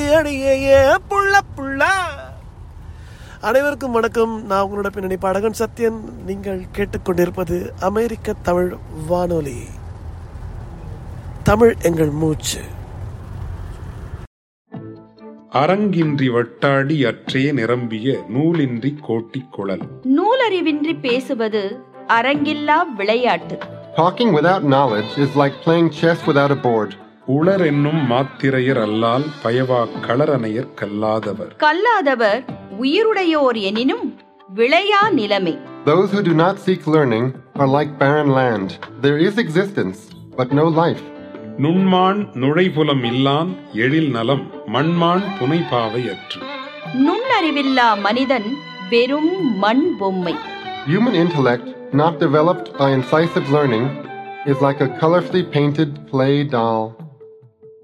அடியே ஏ புள்ள புள்ள அனைவருக்கும் வணக்கம் நான் உங்களோட பின்னணி பாடகன் சத்யன் நீங்கள் கேட்டுக்கொண்டிருப்பது அமெரிக்க தமிழ் வானொலி தமிழ் எங்கள் மூச்சு அரங்கின்றி வட்டாடி அற்றே நிரம்பிய நூலின்றி கோட்டிக் குழல் நூலறிவின்றி பேசுவது அரங்கில்லா விளையாட்டு Talking without knowledge is like playing chess without a board. உளர் என்னும் மாத்திரையர் அல்லால் பயவா களரணையர் கல்லாதவர் கல்லாதவர் உயிருடையோர் எனினும் விளையா நிலைமை Those who do not seek learning are like barren land. There is existence, but no life. நுண்மான் நுழைபுலம் இல்லான் எழில் நலம் மண்மான் புனைபாவை அற்று நுண்ணறிவில்லா மனிதன் வெறும் மண் பொம்மை Human intellect, not developed by incisive learning, is like a colorfully painted clay doll.